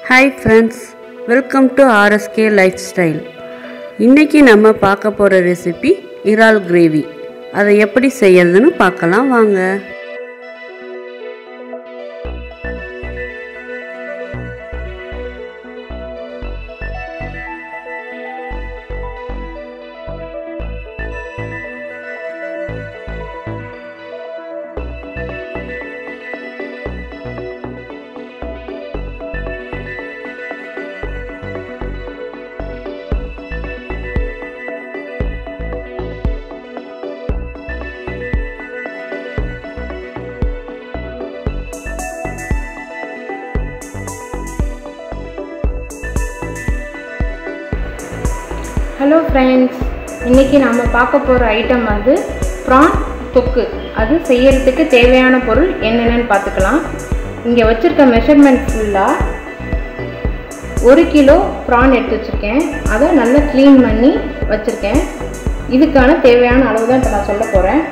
hi friends welcome to RSK lifestyle இன்றைக்கி நம்ம பார்க்க போகிற ரெசிபி இறால் கிரேவி அதை எப்படி செய்யறதுன்னு பார்க்கலாம் வாங்க ஹலோ ஃப்ரெண்ட்ஸ் இன்றைக்கி நாம் பார்க்க போகிற ஐட்டம் வந்து ப்ரான் தொக்கு அது செய்யறதுக்கு தேவையான பொருள் என்னென்னு பார்த்துக்கலாம் இங்கே வச்சுருக்க மெஷர்மெண்ட் ஃபுல்லாக ஒரு கிலோ ப்ரான் எடுத்து வச்சுருக்கேன் அதை நல்லா க்ளீன் பண்ணி வச்சுருக்கேன் இதுக்கான தேவையான அளவு தான் இப்போ நான் சொல்ல போகிறேன்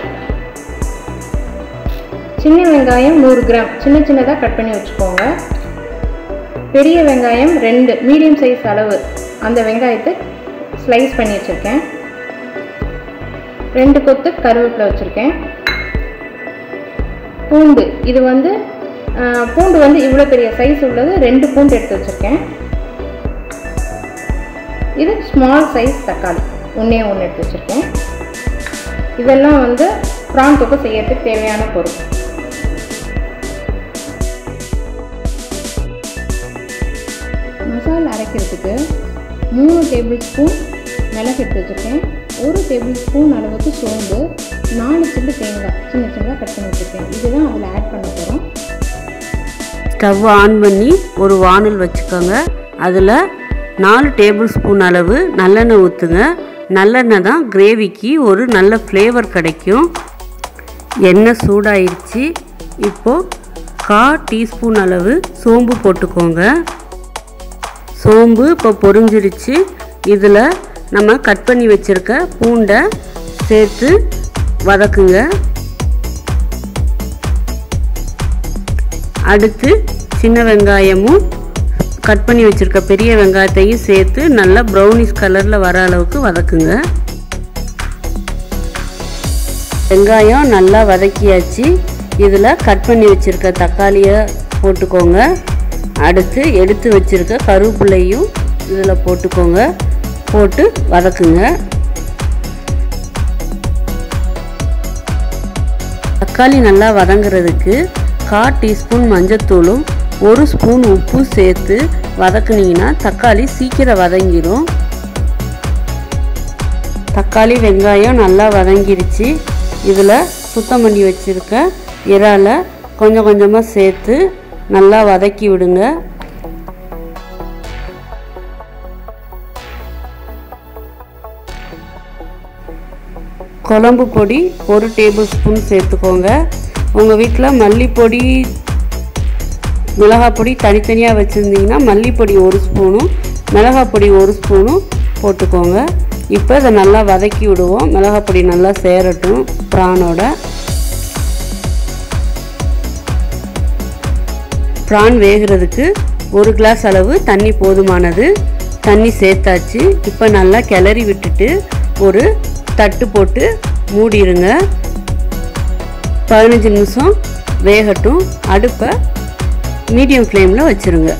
சின்ன வெங்காயம் நூறு கிராம் சின்ன சின்னதாக கட் பண்ணி வச்சுக்கோங்க பெரிய வெங்காயம் ரெண்டு மீடியம் சைஸ் அளவு அந்த வெங்காயத்தை ஸ்லைஸ் பண்ணி வச்சுருக்கேன் ரெண்டு கொத்து கருவேப்பிலை வச்சுருக்கேன் பூண்டு இது வந்து ஆஹ், பூண்டு வந்து இவ்வளோ பெரிய சைஸ் உள்ளது ரெண்டு பூண்டு எடுத்து வச்சுருக்கேன் இது ஸ்மால் சைஸ் தக்காளி ஒன்றே ஒன்று எடுத்து வச்சுருக்கேன் இதெல்லாம் வந்து ப்ரான் தொக்கு செய்யறதுக்கு தேவையான பொருள் மசாலா அரைக்கிறதுக்கு மூணு டேபிள் ஸ்பூன் மிளகு எடுத்து வச்சுருக்கேன் ஒரு டேபிள் ஸ்பூன் அளவுக்கு சோம்பு நாலு சில்லு தேங்காய் சின்ன சின்னதாக கட் பண்ணி வச்சுருக்கேன் இதுதான் அதில் ஆட் பண்ண போகிறோம் ஸ்டவ் ஆன் பண்ணி ஒரு வானல் வச்சுக்கோங்க அதில் நாலு டேபிள் ஸ்பூன் அளவு நல்லெண்ணெய் ஊற்றுங்க நல்லெண்ணெய் தான் கிரேவிக்கு ஒரு நல்ல ஃப்ளேவர் கிடைக்கும் எண்ணெய் சூடாயிருச்சு இப்போது கா டீஸ்பூன் அளவு சோம்பு போட்டுக்கோங்க சோம்பு இப்போ பொரிஞ்சிருச்சு இதில் நம்ம கட் பண்ணி வச்சுருக்க பூண்டை சேர்த்து வதக்குங்க அடுத்து சின்ன வெங்காயமும் கட் பண்ணி வச்சுருக்க பெரிய வெங்காயத்தையும் சேர்த்து நல்லா ப்ரௌனிஷ் கலரில் வர அளவுக்கு வதக்குங்க வெங்காயம் நல்லா வதக்கியாச்சு இதில் கட் பண்ணி வச்சுருக்க தக்காளியை போட்டுக்கோங்க அடுத்து எடுத்து வச்சுருக்க கருவேப்பிலையும் இதில் போட்டுக்கோங்க போட்டு வதக்குங்க தக்காளி நல்லா வதங்குறதுக்கு கா டீஸ்பூன் மஞ்சத்தூளும் ஒரு ஸ்பூன் உப்பு சேர்த்து வதக்குனீங்கன்னா தக்காளி சீக்கிரம் வதங்கிடும் தக்காளி வெங்காயம் நல்லா வதங்கிருச்சு இதில் சுத்தம் பண்ணி வச்சுருக்க இறாலை கொஞ்சம் கொஞ்சமாக சேர்த்து நல்லா வதக்கி விடுங்க குழம்பு பொடி ஒரு டேபிள் ஸ்பூன் சேர்த்துக்கோங்க உங்கள் வீட்டில் மல்லிப்பொடி மிளகாய் பொடி தனித்தனியாக வச்சுருந்தீங்கன்னா மல்லிப்பொடி ஒரு ஸ்பூனும் மிளகாய் பொடி ஒரு ஸ்பூனும் போட்டுக்கோங்க இப்போ இதை நல்லா வதக்கி விடுவோம் மிளகாய் பொடி நல்லா சேரட்டும் ப்ரானோட ப்ரான் வேகிறதுக்கு ஒரு கிளாஸ் அளவு தண்ணி போதுமானது தண்ணி சேர்த்தாச்சு இப்போ நல்லா கிளறி விட்டுட்டு ஒரு தட்டு போட்டு மூடிடுங்க பதினஞ்சு நிமிஷம் வேகட்டும் அடுப்பை மீடியம் ஃப்ளேமில் வச்சுருங்க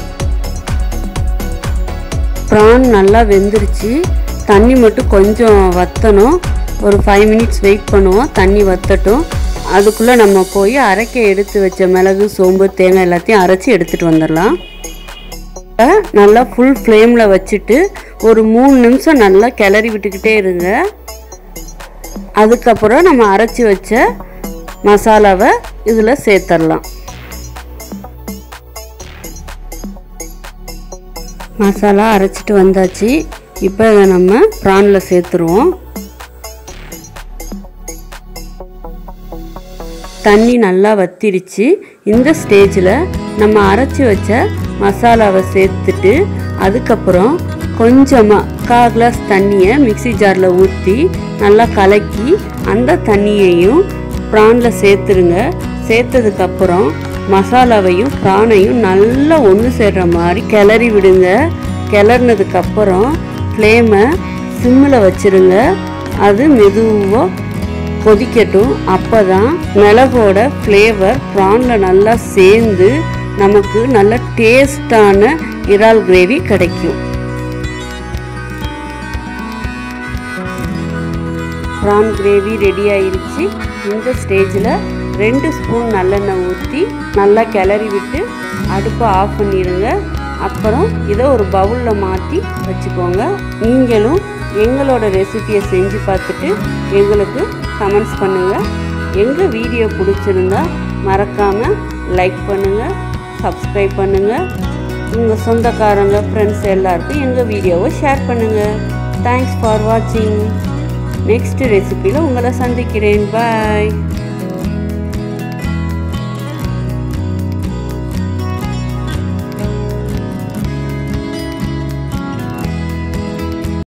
ப்ரான் நல்லா வெந்துருச்சு தண்ணி மட்டும் கொஞ்சம் வற்றணும் ஒரு ஃபைவ் மினிட்ஸ் வெயிட் பண்ணுவோம் தண்ணி வற்றட்டும் அதுக்குள்ளே நம்ம போய் அரைக்க எடுத்து வச்ச மிளகு சோம்பு தேங்காய் எல்லாத்தையும் அரைச்சி எடுத்துகிட்டு வந்துடலாம் இப்ப நல்லா ஃபுல் ஃப்ளேமில் வச்சுட்டு ஒரு மூணு நிமிஷம் நல்லா கிளறி விட்டுக்கிட்டே இருங்க அதுக்கப்புறம் நம்ம அரைச்சி வச்ச மசாலாவை இதில் சேர்த்துடலாம் மசாலா அரைச்சிட்டு வந்தாச்சு இப்போ இதை நம்ம ப்ரானில் சேர்த்துருவோம் தண்ணி நல்லா வத்திடுச்சு இந்த ஸ்டேஜில் நம்ம அரைச்சி வச்ச மசாலாவை சேர்த்துட்டு அதுக்கப்புறம் கொஞ்சமாக கா கிளாஸ் தண்ணியை மிக்ஸி ஜாரில் ஊற்றி நல்லா கலக்கி அந்த தண்ணியையும் ப்ரானில் சேர்த்துருங்க சேர்த்ததுக்கப்புறம் மசாலாவையும் ப்ரானையும் நல்லா ஒன்று சேர்ற மாதிரி கிளறி விடுங்க கிளறினதுக்கு அப்புறம் ஃப்ளேமை சிம்மில் வச்சிருங்க அது மெதுவாக கொதிக்கட்டும் அப்போ தான் மிளகோட ஃப்ளேவர் ப்ரானில் நல்லா சேர்ந்து நமக்கு நல்ல டேஸ்டான இறால் கிரேவி கிடைக்கும் ப்ரான் கிரேவி ரெடி ஆயிருச்சு இந்த ஸ்டேஜில் ரெண்டு ஸ்பூன் நல்லெண்ணெய் ஊற்றி நல்லா கிளறி விட்டு அடுப்பை ஆஃப் பண்ணிடுங்க அப்புறம் இதை ஒரு பவுலில் மாற்றி வச்சுக்கோங்க நீங்களும் எங்களோட ரெசிபியை செஞ்சு பார்த்துட்டு எங்களுக்கு கமெண்ட்ஸ் பண்ணுங்கள் எங்கள் வீடியோ பிடிச்சிருந்தா மறக்காமல் லைக் பண்ணுங்கள் சப்ஸ்கிரைப் பண்ணுங்கள் உங்கள் சொந்தக்காரங்க ஃப்ரெண்ட்ஸ் எல்லாருக்கும் எங்கள் வீடியோவை ஷேர் பண்ணுங்கள் தேங்க்ஸ் ஃபார் வாட்சிங் நெக்ஸ்ட் ரெசிபியில் உங்களை சந்திக்கிறேன் பாய்